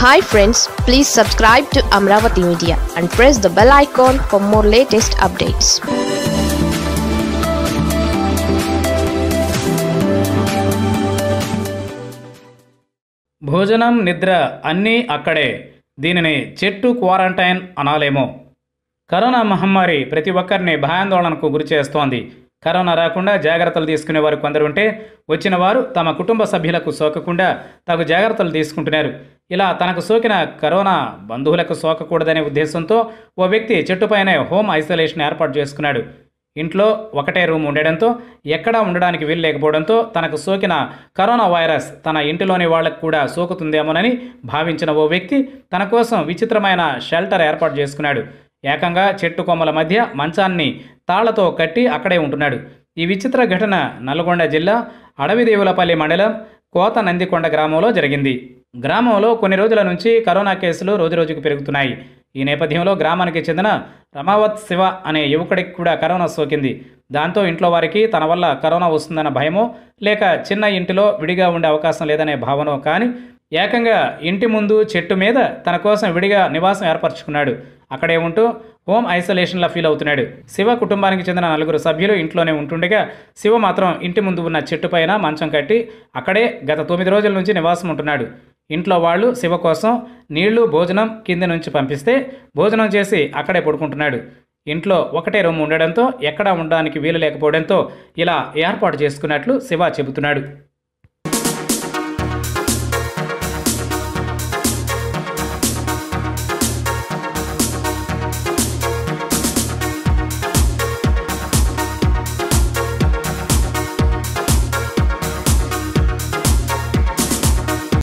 hi friends please subscribe to Amaravati media and press the bell icon for more latest updates భోజనం నిద్ర అన్నీ అక్కడే దీనిని చెట్టు క్వారంటైన్ అనాలేమో కరోనా మహమ్మారి ప్రతి ఒక్కరిని భయాందోళనకు గురి చేస్తోంది కరోనా రాకుండా జాగ్రత్తలు తీసుకునే వారు కొందరు ఉంటే వచ్చిన వారు తమ కుటుంబ సభ్యులకు సోకకుండా తగు జాగ్రత్తలు తీసుకుంటున్నారు ఇలా తనకు సోకిన కరోనా బంధువులకు సోకకూడదనే ఉద్దేశంతో ఓ వ్యక్తి చెట్టుపైనే హోమ్ ఐసోలేషన్ ఏర్పాటు చేసుకున్నాడు ఇంట్లో ఒకటే రూమ్ ఉండడంతో ఎక్కడా ఉండడానికి వీలు లేకపోవడంతో తనకు సోకిన కరోనా వైరస్ తన ఇంటిలోని వాళ్ళకు కూడా సోకుతుందేమోనని భావించిన ఓ వ్యక్తి తన కోసం విచిత్రమైన షెల్టర్ ఏర్పాటు చేసుకున్నాడు ఏకంగా చెట్టు కొమ్మల మధ్య మంచాన్ని తాళ్లతో కట్టి అక్కడే ఉంటున్నాడు ఈ విచిత్ర ఘటన నల్గొండ జిల్లా అడవిదేవులపల్లి మండలం కోత నందికొండ గ్రామంలో జరిగింది గ్రామంలో కొన్ని రోజుల నుంచి కరోనా కేసులు రోజురోజుకు పెరుగుతున్నాయి ఈ నేపథ్యంలో గ్రామానికి చెందిన రమావత్ శివ అనే యువకుడికి కూడా కరోనా సోకింది దాంతో ఇంట్లో వారికి తన వల్ల కరోనా వస్తుందన్న భయమో లేక చిన్న ఇంటిలో విడిగా ఉండే అవకాశం లేదనే భావనో కానీ ఏకంగా ఇంటి ముందు చెట్టు మీద తన కోసం విడిగా నివాసం ఏర్పరచుకున్నాడు అక్కడే ఉంటూ హోమ్ ఐసోలేషన్లా ఫీల్ అవుతున్నాడు శివ కుటుంబానికి చెందిన నలుగురు సభ్యులు ఇంట్లోనే ఉంటుండగా శివ మాత్రం ఇంటి ముందు ఉన్న చెట్టు పైన మంచం కట్టి అక్కడే గత తొమ్మిది రోజుల నుంచి నివాసం ఉంటున్నాడు ఇంట్లో వాళ్ళు శివ కోసం నీళ్లు భోజనం కింది నుంచి పంపిస్తే భోజనం చేసి అక్కడే పడుకుంటున్నాడు ఇంట్లో ఒకటే రూమ్ ఉండడంతో ఎక్కడా ఉండడానికి వీలు లేకపోవడంతో ఇలా ఏర్పాటు చేసుకున్నట్లు శివ చెబుతున్నాడు